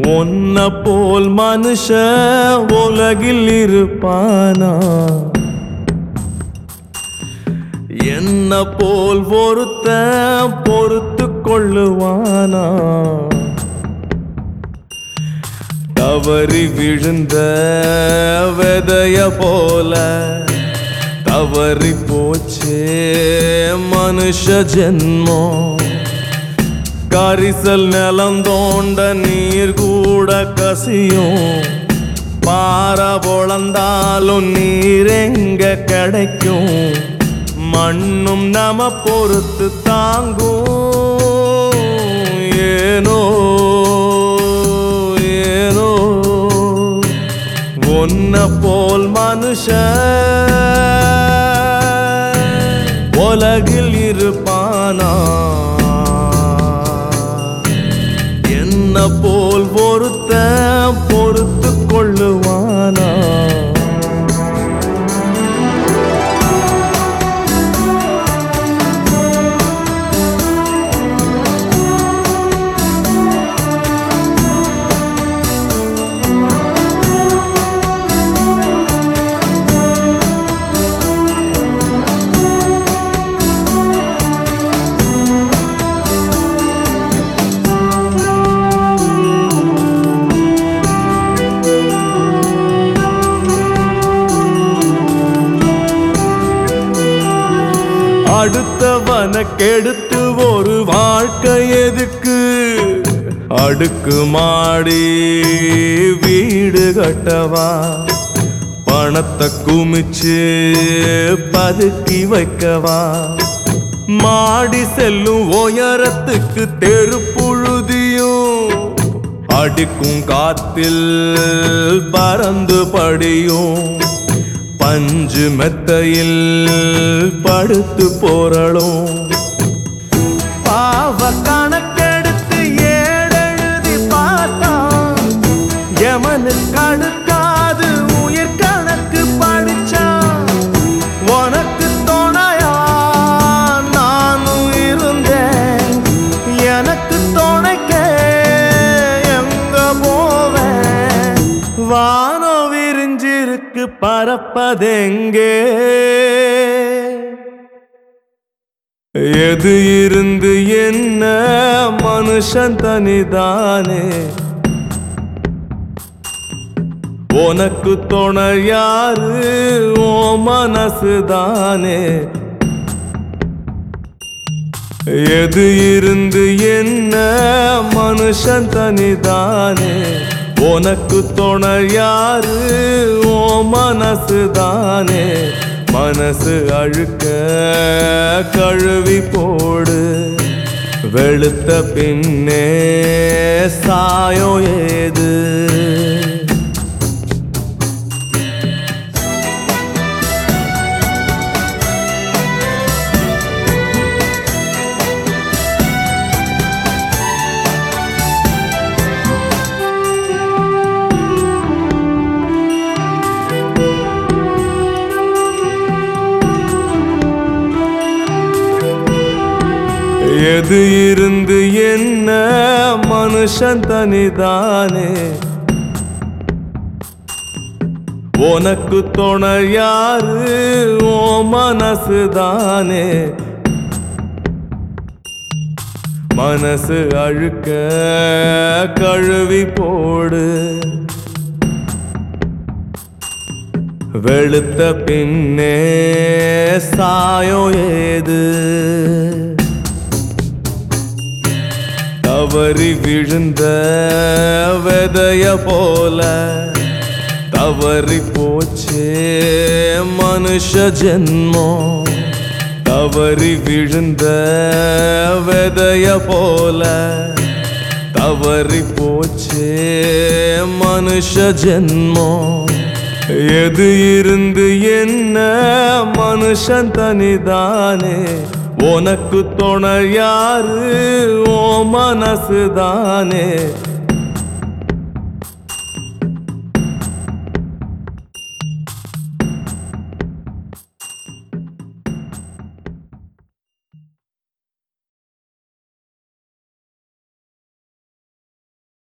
ஒன்ன போல் மனுஷ உலகில் இருப்பானா என்ன போல் ஒருத்த பொறுத்து கொள்ளுவானா தவறி விழுந்த வெதைய போல தவறி போச்சே மனுஷ ஜென்மம் கரிசல் நிலம் தோண்ட நீர் கூட கசியும் பாற பொழந்தாலும் நீர் எங்க கிடைக்கும் மண்ணும் நம பொறுத்து தாங்கும் ஏனோ ஏனோ ஒன்ன போல் மனுஷ உலகில் இருப்பானா என்ன போல் பொறுத்த பொறுத்து கொள்ளுவானா அடுத்தவன கெடுத்து ஒரு வாழ்க்கை எதுக்கு அடுக்கு மாடி வீடு கட்டவா பணத்தை குமிச்சு பதுக்கி வைக்கவா மாடி செல்லும் உயரத்துக்கு தெருப்புழுதியும் அடிக்கும் காத்தில் பறந்து படியும் பஞ்சு மெத்தையில் படுத்து போரளும் பாவ கணக்கெடுத்து ஏடெழுதி பார்த்தான் எமனுக்கு அடுக்காது உயிர் கணக்கு படிச்சான் உனக்கு துணையா நானும் இருந்தேன் எனக்கு துணைக்க எங்க போவேன் வானம் விரிஞ்சிருக்கு பறப்பதெங்கே எது இருந்து என்ன மனுஷன் தனிதானே உனக்கு துணை யாரு ஓ மனசுதானே எது இருந்து என்ன மனுஷன் தனிதானே உனக்கு துணை யாரு ஓ மனசுதானே மனசு அழுக்க கழுவி போடு வெளுத்த பின்னே சாயோ ஏது எது இருந்து என்ன மனுஷன் தனிதானே உனக்கு துணை யாரு ஓ மனசுதானே மனசு அழுக்க கழுவி போடு வெளுத்த பின்னே சாயோ ஏது தவறி விழுந்த வெதைய போல தவறி போச்சே மனுஷ ஜென்மம் தவறி விழுந்த வெதைய போல தவறி போச்சே மனுஷ ஜென்மம் எது இருந்து என்ன மனுஷன் தனிதானே உனக்கு துணை யாரு ஓ மனசுதானே